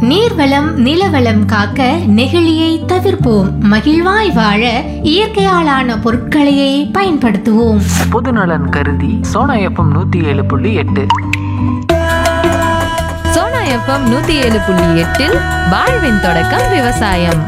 நீர்வளம் நிலவளம் காக்க நெகிழியை தவிர்ப்போம் மகிழ்வாய் வாழ இயற்கையாலான பொருட்களையே பயன்படுத்துவோம் பொதுநலன் கருதி சோனா எஃப்எம் நூற்றி ஏழு புள்ளி எட்டு சோனா எஃப்எம் நூத்தி ஏழு புள்ளி எட்டில் வாழ்வின் தொடக்கம் விவசாயம்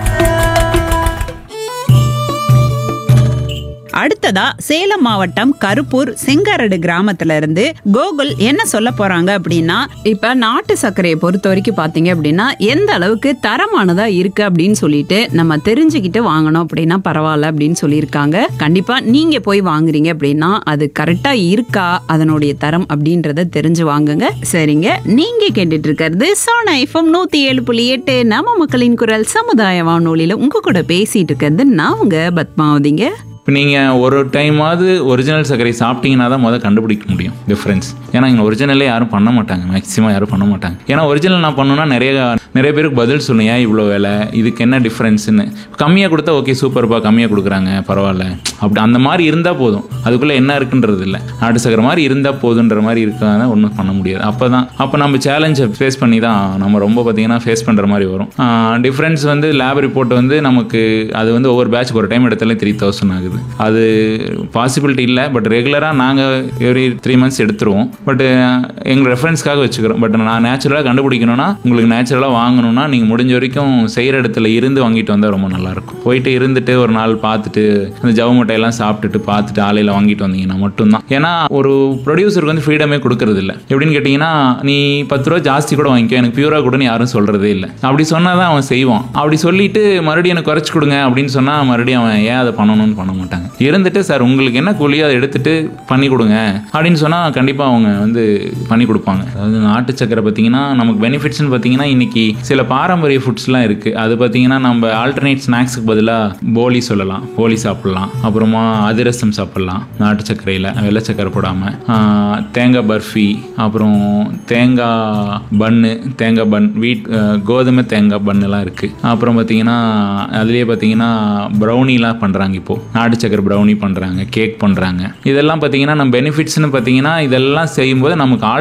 அடுத்ததா சேலம் மாவட்டம் கருப்பூர் செங்கரடு கிராமத்துல இருந்து கோகுல் என்ன சொல்ல போறாங்க அப்படின்னா இப்ப நாட்டு சர்க்கரையை பொறுத்த வரைக்கும் பாத்தீங்க அப்படின்னா எந்த அளவுக்கு தரமானதா இருக்கு அப்படின்னு சொல்லிட்டு நம்ம தெரிஞ்சுக்கிட்டு வாங்கணும் அப்படின்னா பரவாயில்ல அப்படின்னு சொல்லியிருக்காங்க கண்டிப்பா நீங்க போய் வாங்குறீங்க அப்படின்னா அது கரெக்டா இருக்கா அதனுடைய தரம் அப்படின்றத தெரிஞ்சு வாங்குங்க சரிங்க நீங்க கேட்டுட்டு இருக்கிறது சோனா எஃப்எம் நூத்தி ஏழு புள்ளி எட்டு நம்ம மக்களின் குரல் சமுதாய வானொலியில உங்க கூட பேசிட்டு இருக்கிறது நான் உங்க பத்மாவதிங்க இப்போ நீங்கள் ஒரு டைமாவது ஒரிஜினல் சர்க்கரை சாப்பிட்டீங்கன்னா தான் முதல் கண்டுபிடிக்க முடியும் டிஃப்ரென்ஸ் ஏன்னா இங்கே ஒரிஜினலே யாரும் பண்ண மாட்டாங்க மேக்ஸிமம் யாரும் பண்ண மாட்டாங்க ஏன்னா ஒரிஜினல் நான் பண்ணணும்னா நிறைய நிறைய பேருக்கு பதில் சொல்லுங்க ஏன் இவ்வளோ விலை இதுக்கு என்ன டிஃப்ரென்ஸ்னு கம்மியாக கொடுத்தா ஓகே சூப்பர்ப்பா கம்மியாக கொடுக்குறாங்க பரவாயில்ல அப்படி அந்த மாதிரி இருந்தால் போதும் அதுக்குள்ளே என்ன இருக்குன்றது இல்லை நாட்டு சக்கரை மாதிரி இருந்தால் போதுன்ற மாதிரி இருக்காத ஒன்றும் பண்ண முடியாது அப்போ தான் அப்போ நம்ம சேலஞ்சை ஃபேஸ் பண்ணி தான் நம்ம ரொம்ப பார்த்தீங்கன்னா ஃபேஸ் பண்ணுற மாதிரி வரும் டிஃப்ரென்ஸ் வந்து லேப் ரிப்போர்ட் வந்து நமக்கு அது வந்து ஒவ்வொரு பேட்ச் ஒரு டைம் எடுத்தாலே த்ரீ தௌசண்ட் ஆகுது அது பாசிபிலிட்டி இல்லை பட் ரெகுலராக நாங்கள் எவ்ரி த்ரீ மந்த்ஸ் எடுத்துருவோம் பட் எங்கள் ரெஃபரன்ஸ்க்காக வச்சுக்கிறோம் பட் நான் நேச்சுரலாக கண்டுபிடிக்கணும்னா உங்களுக்கு நேச்சுரலாக வாங்கணும்னா நீங்கள் முடிஞ்ச வரைக்கும் செய்கிற இடத்துல இருந்து வாங்கிட்டு வந்தால் ரொம்ப நல்லாயிருக்கும் போயிட்டு இருந்துட்டு ஒரு நாள் பார்த்துட்டு அந்த ஜவு முட்டையெல்லாம் சாப்பிட்டுட்டு பார்த்துட்டு ஆலையில் வாங்கிட்டு வந்தீங்கன்னா மட்டும்தான் ஏன்னா ஒரு ப்ரொடியூசருக்கு வந்து ஃப்ரீடமே கொடுக்கறது இல்லை எப்படின்னு கேட்டிங்கன்னா நீ பத்து ரூபா ஜாஸ்தி கூட வாங்கிக்கோ எனக்கு பியூராக கொடுன்னு யாரும் சொல்கிறதே இல்லை அப்படி சொன்னால் தான் அவன் செய்வான் அப்படி சொல்லிட்டு மறுபடியும் எனக்கு குறைச்சி கொடுங்க அப்படின்னு சொன்னால் மறுபடியும் அவன் ஏன் அதை பண்ணணும்னு பண்ண மாட்டாங்க இருந்துட்டு சார் உங்களுக்கு என்ன கூலியோ அதை எடுத்துட்டு பண்ணி கொடுங்க அப்படின்னு சொன்னால் கண்டிப்பாக அவங்க வந்து பண்ணி கொடுப்பாங்க அதாவது நாட்டு சக்கரை பார்த்தீங்கன்னா நமக்கு பெனிஃபிட்ஸ்னு பார்த்தீங்கன்னா இன்னைக்கு சில பாரம்பரிய ஃபுட்ஸ்லாம் இருக்குது அது பார்த்தீங்கன்னா நம்ம ஆல்டர்னேட் ஸ்நாக்ஸுக்கு பதிலாக போலி சொல்லலாம் போலி சாப்பிட்லாம் அப்புறமா அதிரசம் சாப்பிட்லாம் நாட்டு சர்க்கரையில் வெள்ளை சக்கரை போடாமல் தேங்காய் பர்ஃபி அப்புறம் தேங்காய் பன்னு தேங்காய் பன் வீட் அஹ், கோதுமை தேங்காய் பன்னுலாம் இருக்குது அப்புறம் பார்த்தீங்கன்னா அதுலேயே பார்த்தீங்கன்னா ப்ரௌனிலாம் பண்ணுறாங்க இப்போது நாட்டு சக்கரை ப்ரௌனி பண்ணுறாங்க கேக் பண்ணுறாங்க இதெல்லாம் பார்த்தீங்கன்னா நம்ம பெனிஃபிட்ஸ்னு பார்த்தீங்கன்னா இதெல்லாம் செய்யும்போது நமக்கு ஆல்